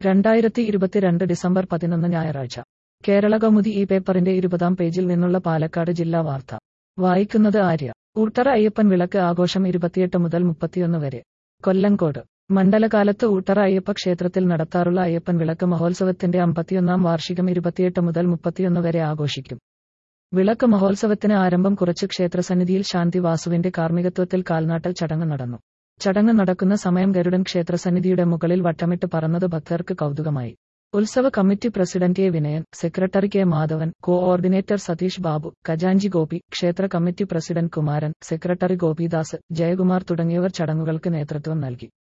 രണ്ടായിരത്തി ഇരുപത്തിരണ്ട് ഡിസംബർ പതിനൊന്ന് ഞായറാഴ്ച കേരള കൗമുദി ഈ പേപ്പറിന്റെ ഇരുപതാം പേജിൽ നിന്നുള്ള പാലക്കാട് ജില്ലാ വാർത്ത വായിക്കുന്നത് ആര്യ ഊട്ടറ അയ്യപ്പൻ വിളക്ക് ആഘോഷം ഇരുപത്തിയെട്ട് മുതൽ മുപ്പത്തിയൊന്ന് വരെ കൊല്ലങ്കോട് മണ്ഡലകാലത്ത് ഊട്ടറ അയ്യപ്പ ക്ഷേത്രത്തിൽ നടത്താറുള്ള അയ്യപ്പൻ വിളക്ക് മഹോത്സവത്തിന്റെ അമ്പത്തിയൊന്നാം വാർഷികം ഇരുപത്തിയെട്ട് മുതൽ മുപ്പത്തിയൊന്ന് വരെ ആഘോഷിക്കും വിളക്ക് മഹോത്സവത്തിന് ആരംഭം കുറിച്ച് ക്ഷേത്രസന്നിധിയിൽ ശാന്തി വാസുവിന്റെ കാർമ്മികത്വത്തിൽ കാൽനാട്ടൽ ചടങ്ങ് നടന്നു ചടങ്ങ് നടക്കുന്ന സമയം ഗരുഡൻ ക്ഷേത്രസന്നിധിയുടെ മുകളിൽ വട്ടമിട്ട് പറന്നത് ഭക്തർക്ക് കൗതുകമായി ഉത്സവ committee president A Vinayan secretary K Madhavan coordinator Satheesh Babu ഖജാൻജി ഗോപി ക്ഷേത്ര committee president Kumaran secretary Gopidas Jayakumar തുടങ്ങിയവർ ചടങ്ങുകൾക്ക് നേതൃത്വം നൽകി